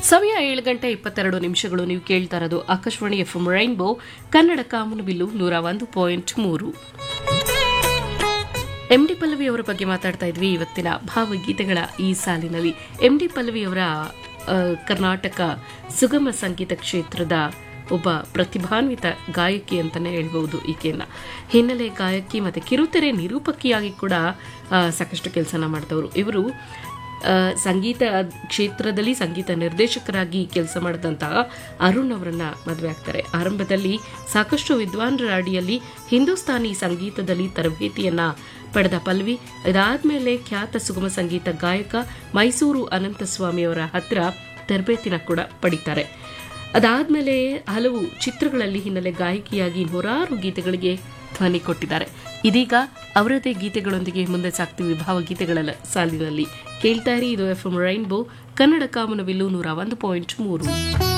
ಸಮಯ ಏಳು ಗಂಟೆ ಇಪ್ಪತ್ತೆರಡು ನಿಮಿಷಗಳು ನೀವು ಕೇಳ್ತಾ ಇರೋದು Akashvani F M rainbow Kannada Kamanabillu ನೂರ ಒಂದು ಪಾಯಿಂಟ್ ಮೂರು ಎಂ ಡಿ ಪಲ್ಲವಿ ಅವರ ಬಗ್ಗೆ ಮಾತಾಡ್ತಾ ಇದ್ವಿ ಇವತ್ತಿನ ಭಾವಗೀತೆಗಳ ಈ ಸಾಲಿನಲ್ಲಿ ಎಂ ಡಿ ಪಲ್ಲವಿ ಅವರ ಆ, ಕರ್ನಾಟಕ ಸುಗಮ ಸಂಗೀತ ಕ್ಷೇತ್ರದ ಒಬ್ಬ ಪ್ರತಿಭಾನ್ವಿತ ಗಾಯಕಿ ಅಂತಾನೆ ಹೇಳ್ಬಹುದು ಈಕೆಯನ್ನ ಹಿನ್ನೆಲೆ ಗಾಯಕಿ ಮತ್ತೆ ಕಿರುತೆರೆ ನಿರೂಪಕಿಯಾಗಿ ಕೂಡ ಆ, ಸಾಕಷ್ಟು ಕೆಲಸನ ಮಾಡ್ತವರು ಇವರು ಆ, ಸಂಗೀತ ಕ್ಷೇತ್ರದಲ್ಲಿ ಸಂಗೀತ ನಿರ್ದೇಶಕರಾಗಿ ಕೆಲಸ ಮಾಡಿದಂತಹ ಅರುಣ್ ಅವರನ್ನ ಮದುವೆ ಆಗ್ತಾರೆ ಆರಂಭದಲ್ಲಿ ಸಾಕಷ್ಟು ವಿದ್ವಾನ್ರ ಅಡಿಯಲ್ಲಿ ಹಿಂದೂಸ್ತಾನಿ ಸಂಗೀತದಲ್ಲಿ ತರಬೇತಿಯನ್ನ ಪಡೆದ ಪಲ್ವಿ ಇದಾದ್ಮೇಲೆ ಖ್ಯಾತ ಸುಗಮ ಸಂಗೀತ ಗಾಯಕ ಮೈಸೂರು ಅನಂತಸ್ವಾಮಿ ಅವರ ಹತ್ರ ತರಬೇತಿನ ಕೂಡ ಪಡಿತಾರೆ ಅದಾದ್ಮೇಲೆ ಹಲವು ಚಿತ್ರಗಳಲ್ಲಿ ಹಿನ್ನೆಲೆ ಗಾಯಕಿಯಾಗಿ ನೂರಾರು ಗೀತೆಗಳಿಗೆ ಧ್ವನಿ ಕೊಟ್ಟಿದ್ದಾರೆ ಇದೀಗ ಅವರದೇ ಗೀತೆಗಳೊಂದಿಗೆ ಮುಂದೆ ಸಾಕ್ತೀವಿ ಭಾವಗೀತೆಗಳ ಸಾಲಿನಲ್ಲಿ ಕೇಳ್ತಾ ಇರಿ ಇದು F M rainbow Kannada Kamanabillu ನೂರ ಒಂದು ಪಾಯಿಂಟ್ ಮೂರು